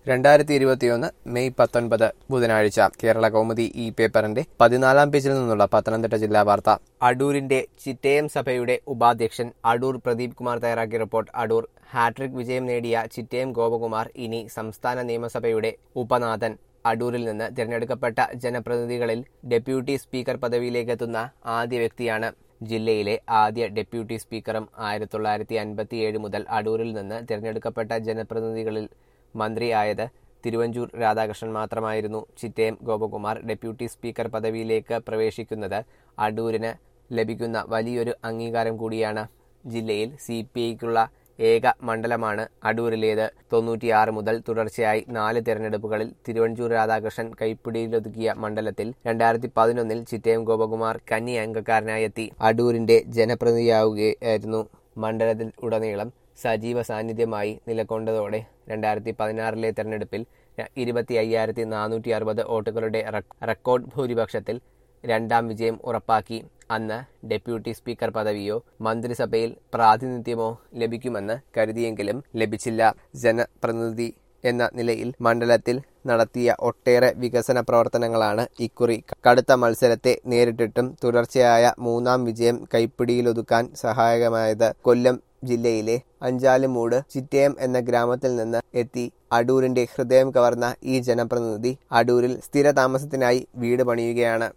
രണ്ടായിരത്തി ഇരുപത്തിയൊന്ന് മെയ് പത്തൊൻപത് ബുധനാഴ്ച കേരള കൗമുദി ഈ പേപ്പറിന്റെ പതിനാലാം പേജിൽ നിന്നുള്ള പത്തനംതിട്ട ജില്ലാ വാർത്ത അടൂരിന്റെ ചിറ്റയം സഭയുടെ ഉപാധ്യക്ഷൻ അടൂർ പ്രദീപ് കുമാർ തയ്യാറാക്കിയ റിപ്പോർട്ട് അടൂർ ഹാട്രിക് വിജയം നേടിയ ചിറ്റയം ഗോപകുമാർ ഇനി സംസ്ഥാന നിയമസഭയുടെ ഉപനാഥൻ അടൂരിൽ നിന്ന് തിരഞ്ഞെടുക്കപ്പെട്ട ജനപ്രതിനിധികളിൽ ഡെപ്യൂട്ടി സ്പീക്കർ പദവിയിലേക്ക് എത്തുന്ന ആദ്യ വ്യക്തിയാണ് ജില്ലയിലെ ആദ്യ ഡെപ്യൂട്ടി സ്പീക്കറും ആയിരത്തി തൊള്ളായിരത്തി അൻപത്തിയേഴ് മുതൽ അടൂരിൽ നിന്ന് തിരഞ്ഞെടുക്കപ്പെട്ട ജനപ്രതിനിധികളിൽ മന്ത്രിയായത് തിരുവഞ്ചൂർ രാധാകൃഷ്ണൻ മാത്രമായിരുന്നു ചിറ്റയം ഗോപകുമാർ ഡെപ്യൂട്ടി സ്പീക്കർ പദവിയിലേക്ക് പ്രവേശിക്കുന്നത് അടൂരിന് ലഭിക്കുന്ന വലിയൊരു അംഗീകാരം കൂടിയാണ് ജില്ലയിൽ സി പി ഐക്കുള്ള ഏക മണ്ഡലമാണ് അടൂരിലേത് തൊണ്ണൂറ്റിയാറ് മുതൽ തുടർച്ചയായി നാല് തെരഞ്ഞെടുപ്പുകളിൽ തിരുവഞ്ചൂർ രാധാകൃഷ്ണൻ കൈപ്പിടിയിലൊതുക്കിയ മണ്ഡലത്തിൽ രണ്ടായിരത്തി പതിനൊന്നിൽ ചിറ്റയം ഗോപകുമാർ കന്നി അംഗക്കാരനായി എത്തി അടൂരിന്റെ ജനപ്രതിനിധിയാവുകയായിരുന്നു മണ്ഡലത്തിൽ ഉടനീളം സജീവ സാന്നിധ്യമായി നിലകൊണ്ടതോടെ രണ്ടായിരത്തി പതിനാറിലെ തെരഞ്ഞെടുപ്പിൽ ഇരുപത്തി അയ്യായിരത്തി നാനൂറ്റി അറുപത് വോട്ടുകളുടെ റെക്കോർഡ് ഭൂരിപക്ഷത്തിൽ രണ്ടാം വിജയം ഉറപ്പാക്കി അന്ന് ഡെപ്യൂട്ടി സ്പീക്കർ പദവിയോ മന്ത്രിസഭയിൽ പ്രാതിനിധ്യമോ ലഭിക്കുമെന്ന് കരുതിയെങ്കിലും ലഭിച്ചില്ല ജനപ്രതിനിധി എന്ന നിലയിൽ മണ്ഡലത്തിൽ നടത്തിയ ഒട്ടേറെ വികസന പ്രവർത്തനങ്ങളാണ് ഇക്കുറി കടുത്ത മത്സരത്തെ നേരിട്ടിട്ടും തുടർച്ചയായ മൂന്നാം വിജയം കൈപ്പിടിയിലൊതുക്കാൻ സഹായകമായത് കൊല്ലം ജില്ലയിലെ അഞ്ചാലുമൂട് ചിറ്റയം എന്ന ഗ്രാമത്തിൽ നിന്ന് എത്തി അടൂരിന്റെ ഹൃദയം കവർന്ന ഈ ജനപ്രതിനിധി അടൂരിൽ സ്ഥിരതാമസത്തിനായി വീട് പണിയുകയാണ്